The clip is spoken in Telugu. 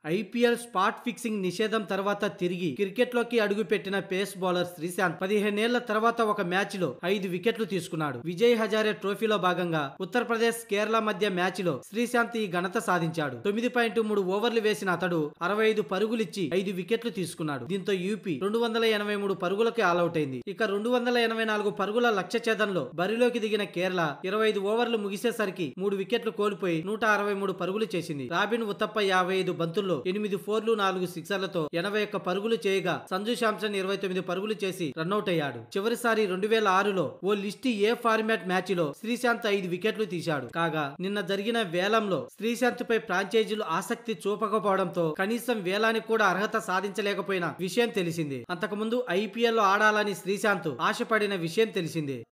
ఐపీఎల్ స్పాట్ ఫిక్సింగ్ నిషేధం తర్వాత తిరిగి క్రికెట్ లోకి అడుగుపెట్టిన పేస్ బౌలర్ శ్రీశాంత్ పదిహేనేళ్ల తర్వాత ఒక మ్యాచ్ లో ఐదు వికెట్లు తీసుకున్నాడు విజయ్ హజారే ట్రోఫీలో భాగంగా ఉత్తరప్రదేశ్ కేరళ మధ్య మ్యాచ్ లో శ్రీశాంత్ ఈ ఘనత సాధించాడు తొమ్మిది పాయింట్ మూడు ఓవర్లు వేసిన అతడు అరవై ఐదు పరుగులిచ్చి ఐదు వికెట్లు తీసుకున్నాడు దీంతో యూపీ రెండు వందల ఎనభై మూడు పరుగులకి ఆల్అౌట్ అయింది ఇక రెండు వందల ఎనభై నాలుగు పరుగుల లక్ష్య ఛేదంలో బరిలోకి దిగిన కేరళ ఇరవై ఐదు ఓవర్లు ముగిసేసరికి మూడు వికెట్లు కోల్పోయి నూట అరవై మూడు పరుగులు చేసింది రాబిన్ ఉత్తప్ప యాభై ఐదు బంతుల్లో ఎనిమిది ఫోర్లు నాలుగు సిక్సర్లతో ఎనభై ఒక్క పరుగులు చేయగా సంజు శాంసన్ ఇరవై తొమ్మిది పరుగులు చేసి రన్అట్ అయ్యాడు చివరిసారి రెండు వేల ఆరులో ఓ లిస్ట్ ఏ ఫార్మాట్ మ్యాచ్ లో శ్రీశాంత్ ఐదు వికెట్లు తీశాడు కాగా నిన్న జరిగిన వేలంలో శ్రీశాంత్ పై ఫ్రాంచైజీలు ఆసక్తి చూపకపోవడంతో కనీసం వేలానికి కూడా అర్హత సాధించలేకపోయిన విషయం తెలిసిందే అంతకుముందు ఐపీఎల్ లో ఆడాలని శ్రీశాంత్ ఆశపడిన విషయం తెలిసిందే